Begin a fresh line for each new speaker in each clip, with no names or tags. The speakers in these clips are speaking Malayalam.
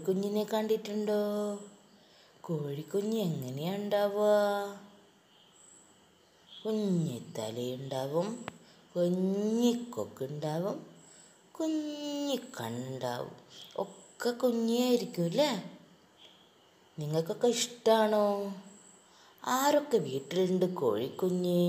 കോഴിക്കുഞ്ഞിനെ കണ്ടിട്ടുണ്ടോ കോഴിക്കുഞ്ഞ് എങ്ങനെയാ ഉണ്ടാവുക കുഞ്ഞി തലയുണ്ടാവും കുഞ്ഞി കൊക്കുണ്ടാവും കുഞ്ഞി കണ്ണുണ്ടാവും ഒക്കെ കുഞ്ഞായിരിക്കും അല്ലേ നിങ്ങൾക്കൊക്കെ ഇഷ്ടമാണോ ആരൊക്കെ വീട്ടിലുണ്ട് കോഴിക്കുഞ്ഞ്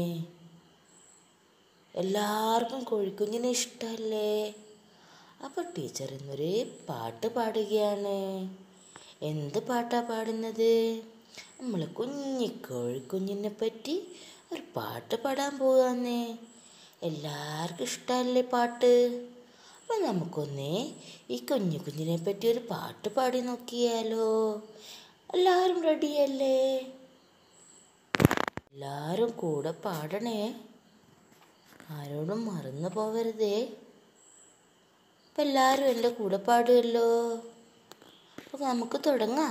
എല്ലാവർക്കും കോഴിക്കുഞ്ഞിനെ ഇഷ്ടമല്ലേ അപ്പോൾ ടീച്ചർ ഇന്നൊരു പാട്ട് പാടുകയാണ് എന്ത് പാട്ടാ പാടുന്നത് നമ്മൾ കുഞ്ഞി കോഴിക്കുഞ്ഞിനെ പറ്റി ഒരു പാട്ട് പാടാൻ പോകാന്നേ എല്ലാവർക്കും ഇഷ്ടമല്ലേ പാട്ട് അപ്പം നമുക്കൊന്നേ ഈ കുഞ്ഞു കുഞ്ഞിനെ പറ്റി ഒരു പാട്ട് പാടി നോക്കിയാലോ എല്ലാവരും റെഡിയല്ലേ എല്ലാവരും കൂടെ പാടണേ ആരോടും മറന്നു പോവരുതേ അപ്പം എല്ലാവരും എൻ്റെ കൂടെ പാടുമല്ലോ അപ്പം നമുക്ക് തുടങ്ങാം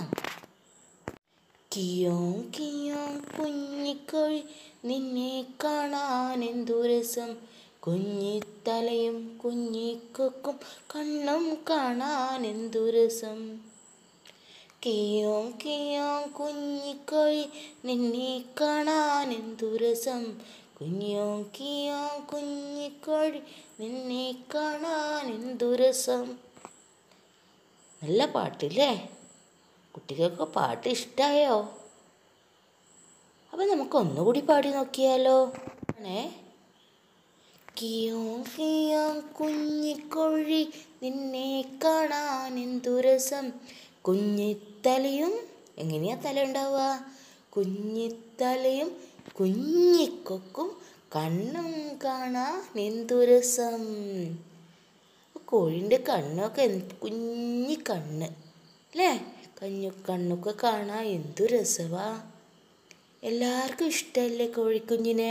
കിയോ കിയോ കുഞ്ഞിക്കോഴി നിന്നെ കാണാൻ എന്തു രസം കുഞ്ഞിത്തലയും കുഞ്ഞിക്കൊക്കും കണ്ണും കാണാൻ എന്തു രസം കിയോ കിയോ കുഞ്ഞിക്കോഴി നിന്നെ കാണാൻ എന്തു രസം കുഞ്ഞോ കിയോ കുഞ്ഞിക്കോഴി നിന്നെ കാണാൻ എന്തു രസം നല്ല പാട്ടില്ലേ കുട്ടികൾക്ക് പാട്ട് ഇഷ്ടമായോ അപ്പം നമുക്ക് ഒന്നുകൂടി പാടി നോക്കിയാലോ ആണേ കിയോ കിയോ കുഞ്ഞിക്കോഴി നിന്നെ കാണാൻ എന്തു രസം കുഞ്ഞിത്തലയും എങ്ങനെയാ തല ഉണ്ടാവുക കുഞ്ഞിത്തലയും കുഞ്ഞിക്കൊക്കും കണ്ണും കാണാൻ എന്തു രസം കോഴിൻ്റെ കണ്ണൊക്കെ എന്ത് കുഞ്ഞി കണ്ണ് അല്ലേ കഞ്ഞു കണ്ണൊക്കെ കാണാൻ എന്തു രസവാ എല്ലാവർക്കും ഇഷ്ടമല്ലേ കോഴിക്കുഞ്ഞിനെ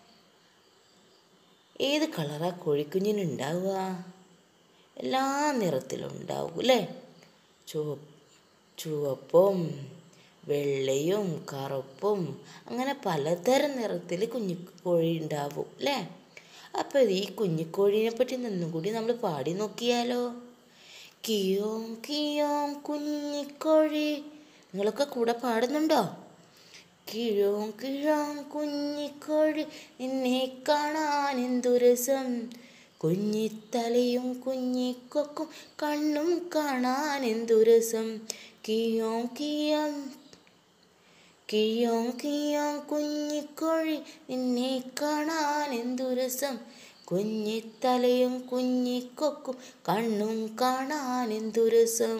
ഏത് കളറാ കോഴിക്കുഞ്ഞിന് ഉണ്ടാവുക എല്ലാ നിറത്തിലും ഉണ്ടാവും അല്ലേ ചുവപ്പ് ചുവപ്പും വെള്ളയും കറുപ്പും അങ്ങനെ പലതരം നിറത്തിൽ കുഞ്ഞിക്കോഴി ഉണ്ടാവും അല്ലേ അപ്പോൾ ഈ കുഞ്ഞിക്കോഴീനെ പറ്റി നിന്നും കൂടി നമ്മൾ പാടി നോക്കിയാലോ കിയോം കിയോം കുഞ്ഞിക്കോഴി നിങ്ങളൊക്കെ കൂടെ പാടുന്നുണ്ടോ കിഴോം കിഴോം കുഞ്ഞിക്കോഴി നിന്നെ കാണാൻ എന്തു രസം കുഞ്ഞിത്തലയും കുഞ്ഞിക്കൊക്കും കണ്ണും കാണാൻ എന്തു രസം കിയോം കിയോം കിയോം കിയോം കുഞ്ഞിക്കോഴി നിന്നെ കാണാൻ എന്തു രസം കുഞ്ഞിത്തലയും കുഞ്ഞിക്കൊക്കും കണ്ണും കാണാൻ എന്തു രസം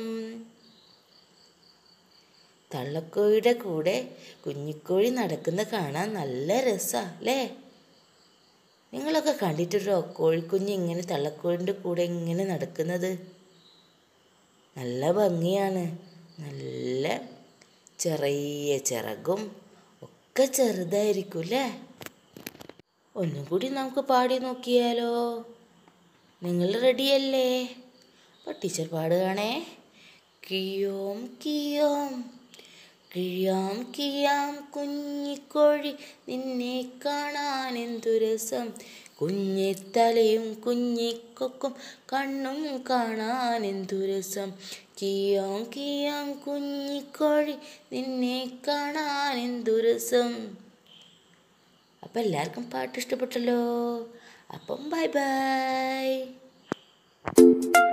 തള്ളക്കോഴിയുടെ കൂടെ കുഞ്ഞിക്കോഴി നടക്കുന്ന കാണാൻ നല്ല രസമാണ് അല്ലേ നിങ്ങളൊക്കെ കണ്ടിട്ടുണ്ടോ കോഴിക്കുഞ്ഞ് ഇങ്ങനെ തള്ളക്കോഴിൻ്റെ കൂടെ ഇങ്ങനെ നടക്കുന്നത് നല്ല ഭംഗിയാണ് നല്ല ചെറിയ ചിറകും ഒക്കെ ചെറുതായിരിക്കും അല്ലേ ഒന്നും കൂടി നമുക്ക് പാടി നോക്കിയാലോ നിങ്ങൾ റെഡിയല്ലേ അപ്പോൾ ടീച്ചർ പാടുകയാണേ കിയോം കിയോം കിയാം കിയാം കുഞ്ഞിക്കോഴി നിന്നെ കാണാൻ എന്തു രസം കുഞ്ഞിത്തലയും കുഞ്ഞിക്കൊക്കും കണ്ണും കാണാൻ എന്തു രസം കിയോം കിയാം കുഞ്ഞിക്കോഴി നിന്നെ കാണാൻ എന്തു രസം അപ്പം എല്ലാവർക്കും പാട്ട് ഇഷ്ടപ്പെട്ടല്ലോ അപ്പം ബൈ ബൈ